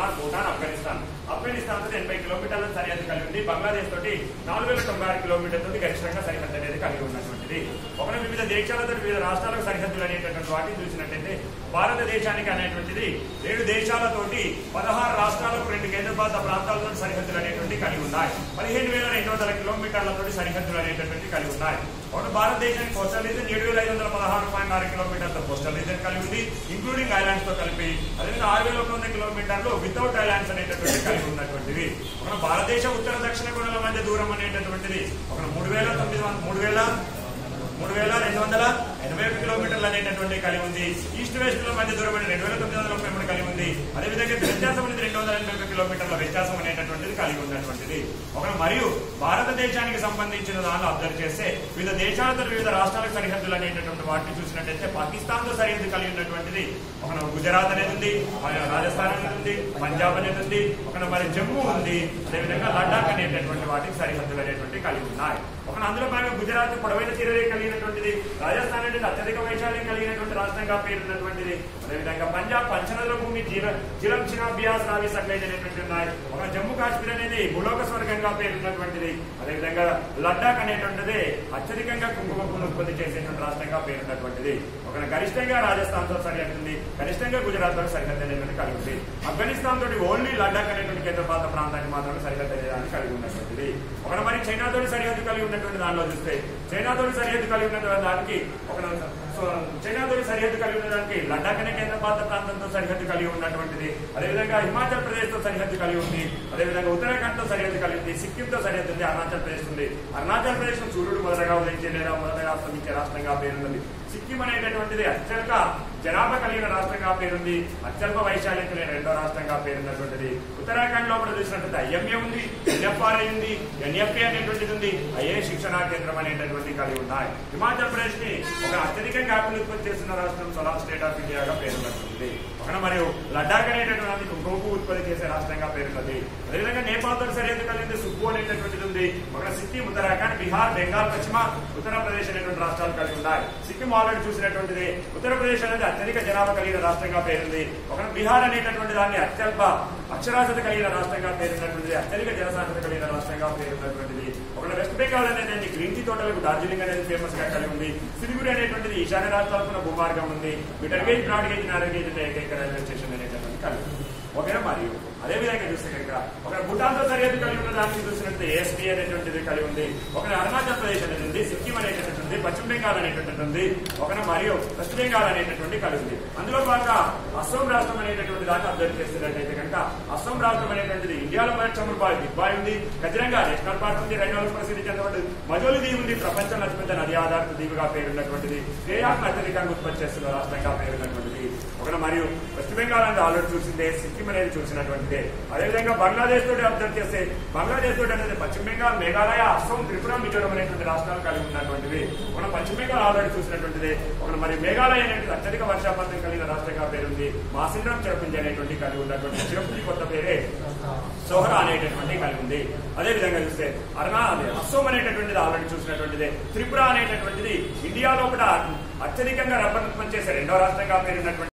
Myanmar Bhutan Afghanistan Afghanistan తో ఎనభై కిలోమీటర్ల సరిహద్దు కలిగి ఉంది బంగ్లాదేశ్ తోటి నాలుగు వేల తొంభై ఆరు కిలోమీటర్ల తోటి గరిష్టంగా సరిహద్దు అనేది కలిగి ఉన్నటువంటిది ఒకటి వివిధ దేశాలతో వివిధ రాష్ట్రాలకు సరిహద్దులు అనేటటువంటి వాటిని చూసినట్టయితే భారతదేశానికి అనేటువంటిది ఏడు దేశాలతోటి పదహారు రాష్ట్రాలకు రెండు కేంద్రపాలిత ప్రాంతాలతో సరిహద్దులు అనేటువంటి కలిగి ఉన్నాయి పదిహేను వేల రెండు వందల కిలోమీటర్లతో సరిహద్దులు అనేటటువంటి కలిగి ఉన్నాయి ఒకటి భారతదేశానికి కోస్టల్ రీజన్ ఏడు వేల ఐదు వందల పదహారు పాయింట్ ఆరు కిలోమీటర్ల కోస్టల్ రీజన్ కలిగి ఉంది ఇంక్లూడింగ్ ఐలాండ్స్ తో కలిపి అదేవిధంగా ఆరు వేల ఒక వంద కిలోమీటర్లు వితౌట్ ఐలాండ్స్ అనేటటువంటి కలిగి ఉన్నటువంటిది ఒక భారతదేశ ఉత్తర దక్షిణ కొనల మధ్య దూరం అనేటటువంటిది ఒక మూడు వేల తొమ్మిది వందల మూడు వేల మూడు వేల రెండు వందల ఎనభై ఒక కిలోమీటర్లు అనేటటువంటి కలిగి ఉంది ఈస్ట్ వెస్ట్ లో మధ్య దూరం అంటే రెండు వేల తొమ్మిది వందల ముప్పై మూడు కలిగి ఉంది అదేవిధంగా వ్యత్యాసం అనేది రెండు వందల ఎనభై ఒక కిలోమీటర్ల వ్యత్యాసం అనేటటువంటిది కలిగి ఉన్నటువంటిది ఒక మరియు భారతదేశానికి సంబంధించిన దానిలో అబ్జర్వ్ చేస్తే వివిధ దేశాలతో వివిధ రాష్ట్రాలకు సరిహద్దులు అనేటటువంటి వాటిని చూసినట్టయితే పాకిస్తాన్ తో సరిహద్దు కలిగి ఉన్నటువంటిది ఒక గుజరాత్ అనేది ఉంది మరి రాజస్థాన్ అనేది ఉంది పంజాబ్ అనేది ఉంది ఒక మరి జమ్మూ ఉంది అదేవిధంగా లడాక్ అనేటటువంటి వాటికి సరిహద్దులు అనేటువంటి కలిగి ఉన్నాయి ఒక అందులో భాగంగా గుజరాత్ పొడవైన తీరరేఖ కలిగినటువంటిది రాజస్థాన్ అనేది అత్యధిక వైశాల్యం కలిగినటువంటి రాష్ట్రంగా పేరున్నటువంటిది అదేవిధంగా పంజాబ్ పంచనదుల భూమి జీర జిలం చినా బియాస్ రావి సట్లైజ్ అనేటువంటి ఉన్నాయి ఒక జమ్మూ కాశ్మీర్ అనేది భూలోక స్వర్గంగా పేరున్నటువంటిది అదేవిధంగా లడ్డాక్ అనేటువంటిది అత్యధికంగా కుంకుమ పువ్వును ఉత్పత్తి చేసేటువంటి రాష్ట్రంగా పేరున్నటువంటిది ఒక గరిష్టంగా రాజస్థాన్ తో సరిహద్దు ఉంది గరిష్టంగా గుజరాత్ తో సరిహద్దు అనేటువంటి కలిగి ఉంది ఆఫ్ఘనిస్తాన్ తోటి ఓన్లీ లడ్డాక్ అనేటువంటి కేంద్రపాలిత ప్రాంతానికి మాత్రమే సరిహద్దు అనేదాన్ని కలిగి ఉన్నటువంటిది ఒక మరి చైనా తోటి సరిహద్దు కలిగి ఉన్నటువంటి దానిలో చూస్తే చైనా తోటి సరిహద్దు కలిగి ఉన్నటువంటి దానికి ఒక సో చైనా తోటి సరిహద్దు కలిగి ఉన్నదానికి లడ్డాక్ అనే కేంద్రపాలిత ప్రాంతంతో సరిహద్దు కలిగి ఉన్నటువంటిది అదేవిధంగా హిమాచల్ ప్రదేశ్ తో సరిహద్దు కలిగి ఉంది అదేవిధంగా ఉత్తరాఖండ్ తో సరిహద్దు కలిగి ఉంది సిక్కిం తో సరిహద్దు ఉంది అరుణాచల్ ప్రదేశ్ ఉంది అరుణాచల్ ప్రదేశ్ ను సూర్యుడు మొదటగా ఉదయించే లేదా మొదటగా అస్తమించే రాష్ట్రంగా పేరున్నది సిక్కిం అనేటటువంటిది అత్యల్ప జనాభా కలిగిన రాష్ట్రంగా పేరుంది అత్యల్ప వైశాల్యం కలిగిన రెండో రాష్ట్రంగా పేరున్నటువంటిది ఉత్తరాఖండ్ లోపల చూసినట్లయితే ఐఎంఏ ఉంది ఎన్ఎఫ్ఆర్ఐ ఉంది ఎన్ఎఫ్ఏ అనేటువంటిది ఉంది ఐఏ శిక్షణా కేంద్రం అనేటటువంటి కలిగి ఉన్నాయి హిమాచల్ ప్రదేశ్ ని ఒక అత్యధికంగా యాపిల్ ఉత్పత్తి చేస్తున్న రాష్ట్రం సోలార్ స్టేట్ ఆఫ్ ఇండియాగా పేరున్నటువంటి ఒక మరియు లడ్డాక్ అనేటటువంటి గోపు ఉత్పత్తి చేసే రాష్ట్రంగా పేరున్నది అదేవిధంగా నేపాల్ తో సరిహద్దు కలిగింది సుబ్బు అనేటటువంటిది ఉంది ఒక సిక్కిం ఉత్తరాఖండ్ బీహార్ బెంగాల్ పశ్చిమ ఉత్తరప్రదేశ్ అనేటువంటి రాష్ట్రాలు కలిగి ఉన్నాయి సిక్కిం ఆల్రెడీ చూసినటువంటిది ఉత్తరప్రదేశ్ అనేది అత్యధిక జనాభా కలిగిన రాష్ట్రంగా పేరుంది ఒక బీహార్ అనేటటువంటి దాన్ని అత్యల్ప అక్షరాస్యత కలిగిన రాష్ట్రంగా పేరున్నటువంటిది అత్యధిక జనసాంద్రత కలిగిన రాష్ట్రంగా పేరున్నటువంటిది ఒక వెస్ట్ బెంగాల్ అనేది గ్రీన్ టీ తోటలకు డార్జిలింగ్ అనేది ఫేమస్ గా కలిగి ఉంది సిలిగురి అనేటువంటిది ఈశాన్య రాష్ట్రాలకు భూమార్గం ఉంది meter gauge broad gauge narrow gauge అనే ఏకైక రైల్వే స్టేషన్ అనేటటువంటి కలిగి ఉంది ఓకేనా మరియు అదే విధంగా చూస్తే కనుక ఒక భూటాన్ తో సరిహద్దు కలిగి ఉన్న దానికి చూసినట్టు ఏఎస్పీ అనేటువంటిది కలిగి ఉంది ఒక అరుణాచల్ ప్రదేశ్ అనేది ఉంది సిక్కిం అనేటటువంటి పశ్చిమ బెంగాల్ అనేటటువంటి ఉంది ఒక మరియు వెస్ట్ బెంగాల్ అనేటటువంటి కలిగి ఉంది అందులో భాగంగా అస్సాం రాష్ట్రం అనేటటువంటి దాన్ని అబ్జర్వ్ చేస్తున్నట్టయితే కనుక అస్సాం రాష్ట్రం అనేటువంటిది ఇండియాలో మొదటి చమురు బాయ్ బిగ్ బాయ్ ఉంది కజిరంగా నేషనల్ పార్క్ ఉంది రెండు రోజులు ప్రసిద్ధి చెందబడి మజోలి దీవి ఉంది ప్రపంచంలో అతిపెద్ద నది ఆధారిత దీవిగా పేరున్నటువంటిది కేయాక్ అత్యధికంగా ఉత్పత్తి చేస్తున్న రాష్ట్రంగా పేరున్నటువంటిది ఒక మరియు వెస్ట్ బెంగాల్ అనేది ఆల్రెడీ చూసిందే సిక్కిం అనేది చూసినటువంటిదే అదేవిధంగా బంగ్లాదేశ్ తోటి అబ్జర్వ్ చేస్తే బంగ్లాదేశ్ తోటి అనేది పశ్చిమ బెంగాల్ మేఘాలయ అస్సాం త్రిపుర మిజోరం అనేటువంటి రాష్ట్రాలు కలిగి ఉన్నటువంటివి మన పశ్చిమ బెంగాల్ ఆల్రెడీ చూసినటువంటిది ఒక మరి మేఘాలయ అనేటువంటి అత్యధిక వర్షాపాతం కలిగిన రాష్ట్రంగా పేరుంది మాసింద్రం చిరపుంజి అనేటువంటి కలిగి ఉన్నటువంటి చిరపుంజి కొత్త పేరే సోహరా అనేటటువంటి కలిగి ఉంది అదే విధంగా చూస్తే అరుణా అదే అస్సోం అనేటటువంటిది ఆల్రెడీ చూసినటువంటిది త్రిపుర అనేటటువంటిది ఇండియాలో కూడా అత్యధికంగా రబ్బర్ ఉత్పత్తి చేసే రెండో రాష్ట్రంగా పేరున్నటువంటి